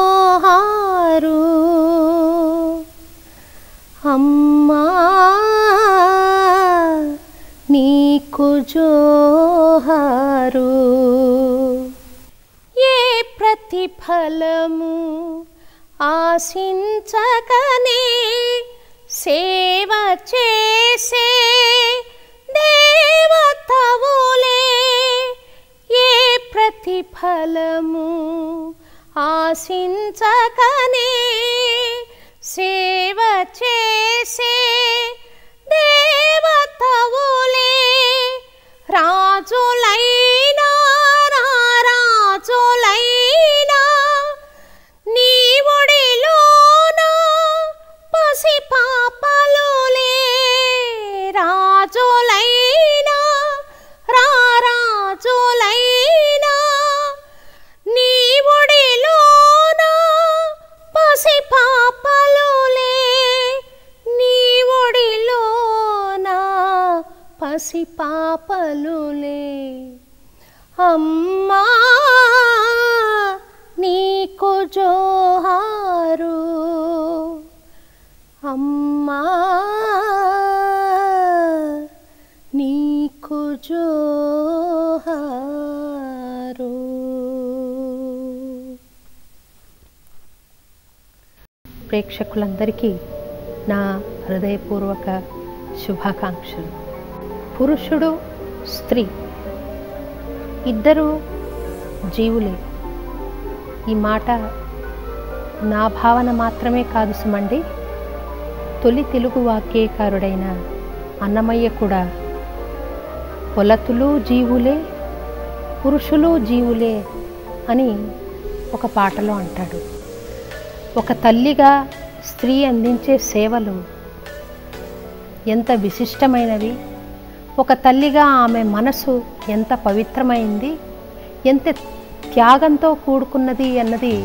జోహారు అమ్మా నీకు జోహారు ఏ ప్రతిఫలము ఆశించకనే సేవ చేసే దేవతవులే ఏ ప్రతిఫలము ఆశించకనే సేవ చేసే దేవతవులే రాజులైనా రాజులైనా నీ ఒడిలోన పసి పాపలులే రాజులైనా రారాజులైనా నీ ఒడిలోన పసి పాపలులే నీ ఒడిలోన పసి పాపలులే అమ్మా నీకు జోహారు అమ్మా నీకు జోహారు ప్రేక్షకులందరికీ నా హృదయపూర్వక శుభాకాంక్షలు పురుషుడు స్త్రీ ఇద్దరు జీవులే ఈ మాట నా భావన మాత్రమే కాదు సుమండి తొలి తెలుగు వాక్యేకారుడైన అన్నమయ్య కూడా పొలతులు జీవులే పురుషులు జీవులే అని ఒక పాటలో అంటాడు ఒక తల్లిగా స్త్రీ అందించే సేవలు ఎంత విశిష్టమైనవి ఒక తల్లిగా ఆమె మనసు ఎంత పవిత్రమైంది ఎంత త్యాగంతో కూడుకున్నది అన్నది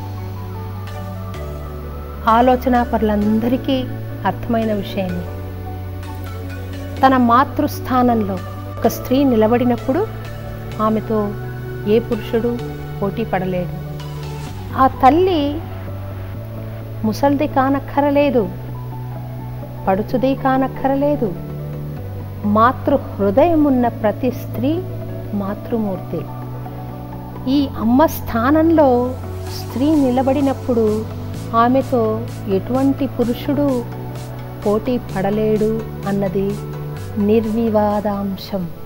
ఆలోచన పరులందరికీ అర్థమైన విషయమే తన మాతృస్థానంలో ఒక స్త్రీ నిలబడినప్పుడు ఆమెతో ఏ పురుషుడు పోటీ పడలేడు ఆ తల్లి ముసల్ది కానక్కరలేదు పడుచుది కానక్కరలేదు మాతృ హృదయమున్న ప్రతి స్త్రీ మాతృమూర్తి ఈ అమ్మ స్థానంలో స్త్రీ నిలబడినప్పుడు ఆమెతో ఎటువంటి పురుషుడు పోటీ పడలేడు అన్నది నిర్వివాదాంశం